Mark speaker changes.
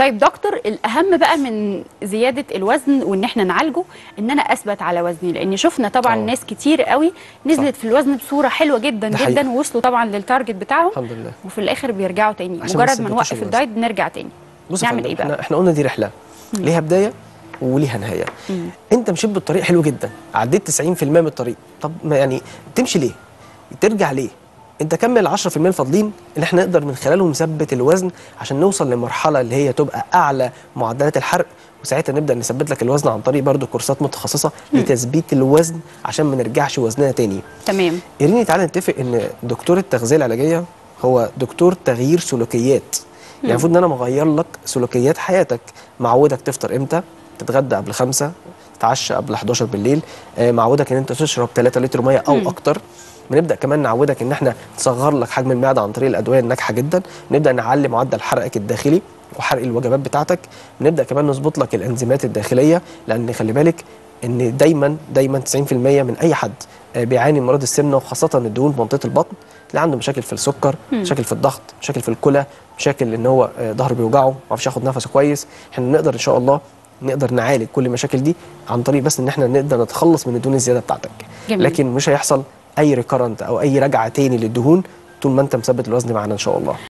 Speaker 1: طيب دكتور الاهم بقى من زياده الوزن وان احنا نعالجه ان انا اثبت على وزني لان شفنا طبعا
Speaker 2: آه.
Speaker 1: ناس كتير قوي نزلت في الوزن بصوره حلوه جدا
Speaker 2: ده
Speaker 1: جدا
Speaker 2: حقيقي.
Speaker 1: ووصلوا طبعا للتارجت بتاعهم
Speaker 2: الحمد لله
Speaker 1: وفي الاخر بيرجعوا تاني
Speaker 2: عشان ما
Speaker 1: مجرد ما
Speaker 2: يثبتوش
Speaker 1: نوقف
Speaker 2: الوزن.
Speaker 1: الدايت نرجع تاني
Speaker 2: بص يا
Speaker 1: نعمل
Speaker 2: فندم،
Speaker 1: ايه بقى
Speaker 2: احنا احنا قلنا دي رحله ليها بدايه وليها نهايه
Speaker 1: مم.
Speaker 2: انت مشيت بالطريق حلو جدا عديت 90% من الطريق طب ما يعني تمشي ليه ترجع ليه انت كمل 10% الفاضلين اللي احنا نقدر من خلالهم نثبت الوزن عشان نوصل لمرحله اللي هي تبقى اعلى معدلات الحرق وساعتها نبدا نثبت لك الوزن عن طريق برضو كورسات متخصصه لتثبيت الوزن عشان ما نرجعش وزننا تاني
Speaker 1: تمام
Speaker 2: إيريني تعالى نتفق ان دكتور التغذيه العلاجيه هو دكتور تغيير سلوكيات يعني المفروض ان انا مغير لك سلوكيات حياتك معودك تفطر امتى تتغدى قبل خمسة تتعشى قبل 11 بالليل آه، معودك ان انت تشرب 3 لتر ميه او
Speaker 1: مم.
Speaker 2: اكتر بنبدا كمان نعودك ان احنا نصغر لك حجم المعده عن طريق الادويه الناجحه جدا نبدا نعلي معدل حرقك الداخلي وحرق الوجبات بتاعتك بنبدا كمان نظبط لك الانزيمات الداخليه لان خلي بالك ان دايما دايما 90% من اي حد آه، بيعاني من مرض السمنه وخاصه الدهون في منطقه البطن تلاقي عنده مشاكل في السكر مشاكل في الضغط مشاكل في الكلى مشاكل ان هو آه، ظهره بيوجعه ما يعرفش ياخد نفسه كويس احنا نقدر ان شاء الله نقدر نعالج كل المشاكل دي عن طريق بس ان احنا نقدر نتخلص من الدهون الزياده بتاعتك
Speaker 1: جميل.
Speaker 2: لكن مش هيحصل اي ريكارنت او اي رجعه تاني للدهون طول ما انت مثبت الوزن معانا ان شاء الله